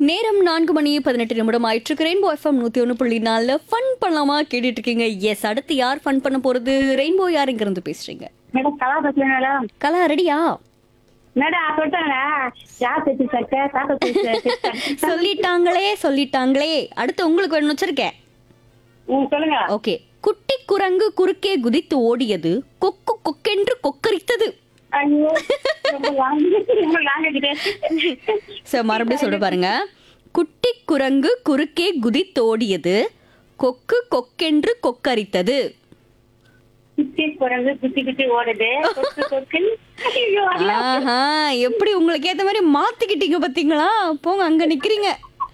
நேரம் நான்கு மணி பதினெட்டு நிமிடம் ஆயிட்டு ரெயின்போ எஃப்எம் நூத்தி ஒன்று புள்ளி நாலுல ஃபன் பண்ணலாமா கேட்டுட்டு இருக்கீங்க எஸ் அடுத்து யார் ஃபன் பண்ண போறது ரெயின்போ யார் இங்க இருந்து பேசுறீங்க மேடம் கலா பத்தியா மேடம் கலா ரெடியா மேடம் சொல்லிட்டாங்க யார் தைச்சு சட்டை தாத்தா தைச்சு சொல்லிட்டாங்களே சொல்லிட்டாங்களே அடுத்து உங்களுக்கு வேணும் வச்சிருக்கேன் ம் சொல்லுங்க ஓகே குட்டி குரங்கு குறுக்கே குதித்து ஓடியது கொக்கு கொக்கென்று கொக்கரித்தது ஐயோ ரொம்ப லாங்குவேஜ் ரொம்ப லாங்குவேஜ் சரி மறுபடியும் சொல்ல பாருங்க குட்டி குரங்கு குறுக்கே குதித்தோடியது கொக்கு கொக்கென்று கொக்கரித்தது குத்தி குரங்கு குத்தி குத்தி ஓடுது கொக்கு கொக்கு ஐயோ அல்ல. ஆஹா எப்படி உங்களுக்கு ஏத்த மாதிரி மாத்திக்கிட்டீங்க பாத்தீங்களா போங்க அங்க நிக்கிறீங்க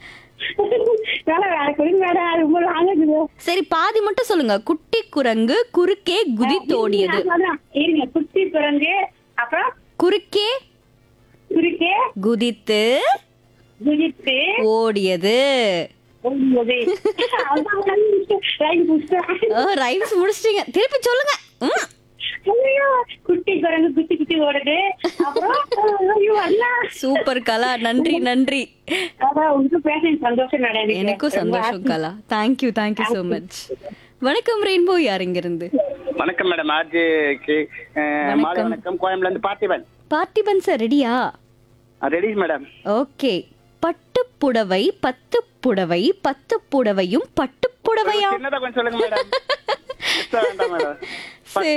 வேலை வேலை கொடுங்க மேடம் அது ரொம்ப லாங்குவேஜ் சரி பாதி மட்டும் சொல்லுங்க குட்டி குரங்கு குறுக்கே குதித்தோடியது இருங்க குத்தி குரங்கு அப்புறம் குறுக்கே குறுக்கே குதித்து குதித்து ஓடியது ஓடும்போது அதான் ரைட் புடிச்சேன். ரைம்ஸ் முடிச்சிட்டீங்க திருப்பி சொல்லுங்க ம். ஐயோ குட்டி குரங்கு குத்தி குத்தி ஓடுது அப்புறம் ஐயோ அல்ல சூப்பர் கலா நன்றி நன்றி அதான் உங்களுக்கு பேசுறது சந்தோஷம் மேடம் எனக்கும் சந்தோஷம் Kala thank you thank you so much வணக்கம் ரெயின்போ யார் இங்க இருந்து வணக்கம் மேடம் ஆர்ஜே கே வணக்கம். மாலை வணக்கம் கோயம்புல இருந்து பார்த்திபன் பார்த்திபன் சார் ரெடியா ரெடி மேடம் ஓகே பட்டு புடவை பத்து புடவை பத்து புடவையும் பட்டு புடவையா சின்னதா கொஞ்சம் சொல்லுங்க மேடம் பெருசா வேண்டாம் மேடம் சரி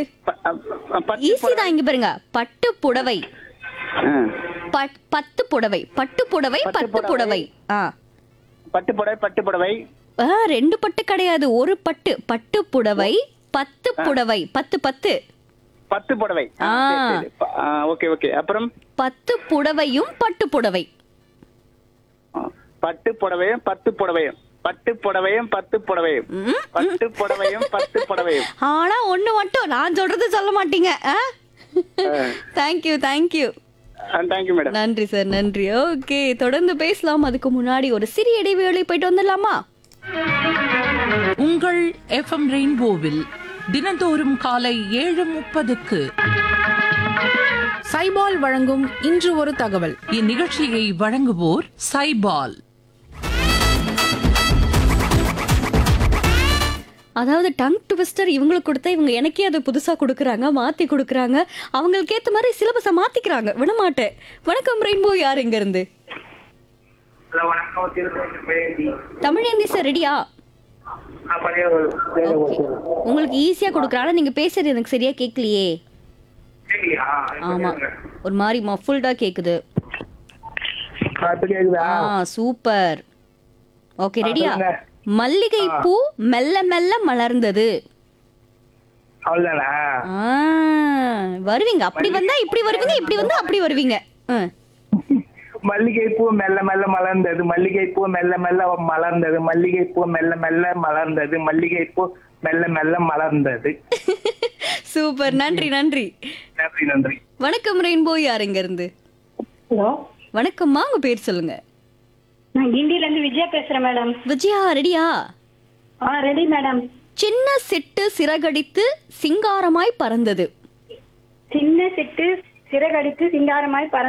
ஈஸி தான் இங்க பாருங்க பட்டு புடவை பட்- பத்து புடவை பட்டு புடவை பட்டு பத்து புடவை ஆ பட்டு புடவை பட்டு புடவை ஆ, ரெண்டு பட்டு கிடையாது ஒரு பட்டு பட்டு புடவை பத்து புடவை பத்து பத்து பத்து புடவை ஆ. ஓகே ஓகே அப்புறம் பத்து புடவையும் பட்டு புடவை ஆ, பட்டு புடவையும் பத்து புடவையும் பட்டு புடவையும் பத்து புடவையும் ம், பட்டு புடவையும் பத்து புடவையும் ஆனா ஒண்ணு மட்டும் நான் சொல்றது சொல்ல மாட்டீங்க தேங்க்யூ தேங்க்யூ தேங்க்யூ மேடம் நன்றி சார் நன்றி ஓகே தொடர்ந்து பேசலாம் அதுக்கு முன்னாடி ஒரு சிறிய இடைவேளை போயிட்டு வந்துடலாமா உங்கள் எஃப்எம் ரெயின்போவில் தினந்தோறும் காலை ஏழு முப்பதுக்கு சைபால் வழங்கும் இன்று ஒரு தகவல் இந்நிகழ்ச்சியை வழங்குவோர் சைபால் அதாவது டங் ட்விஸ்டர் இவங்களுக்கு கொடுத்தா இவங்க எனக்கே அதை புதுசா கொடுக்குறாங்க மாத்தி கொடுக்குறாங்க அவங்களுக்கு ஏத்த மாதிரி சிலபஸை மாத்திக்கிறாங்க விடமாட்டேன் வணக்கம் ரெயின்போ யார் இங்க இருந்து ஹலோ வணக்கம் திருப்பதி தமிழேந்தி சார் ரெடியா பழைய ஓகே உங்களுக்கு ஈஸியா கொடுக்குறாங்க நீங்க பேசுறது எனக்கு சரியா கேட்கலையே சரியா ஆமா ஒரு மாதிரி மஃபுல்டா கேக்குது இப்ப கேக்குதா ஆ சூப்பர் ஓகே ரெடியா சொல்லுங்க. மல்லிகை பூ மெல்ல மெல்ல மலர்ந்தது அவ்வளவுதானா ஆ, வருவீங்க அப்படி வந்தா இப்படி வருவீங்க இப்படி வந்தா அப்படி வருவீங்க ஆ. மல்லிகை பூ மெல்ல மெல்ல மலர்ந்தது மல்லிகை பூ மெல்ல மெல்ல மலர்ந்தது மல்லிகை பூ மெல்ல மெல்ல மலர்ந்தது மல்லிகை பூ மெல்ல மெல்ல மலர்ந்தது சூப்பர் நன்றி நன்றி நன்றி நன்றி வணக்கம் ரெயின்போ யார் இங்க இருந்து ஹலோ வணக்கம்மா உங்க பேர் சொல்லுங்க நான் கிண்டில இருந்து விஜயா பேசுறேன் மேடம் விஜயா ரெடியா ஆ ரெடி மேடம் சின்ன சிட்டு சிறகடித்து சிங்காரமாய் பறந்தது சின்ன சிட்டு சிறகடித்து சிங்காரமாய் பறந்து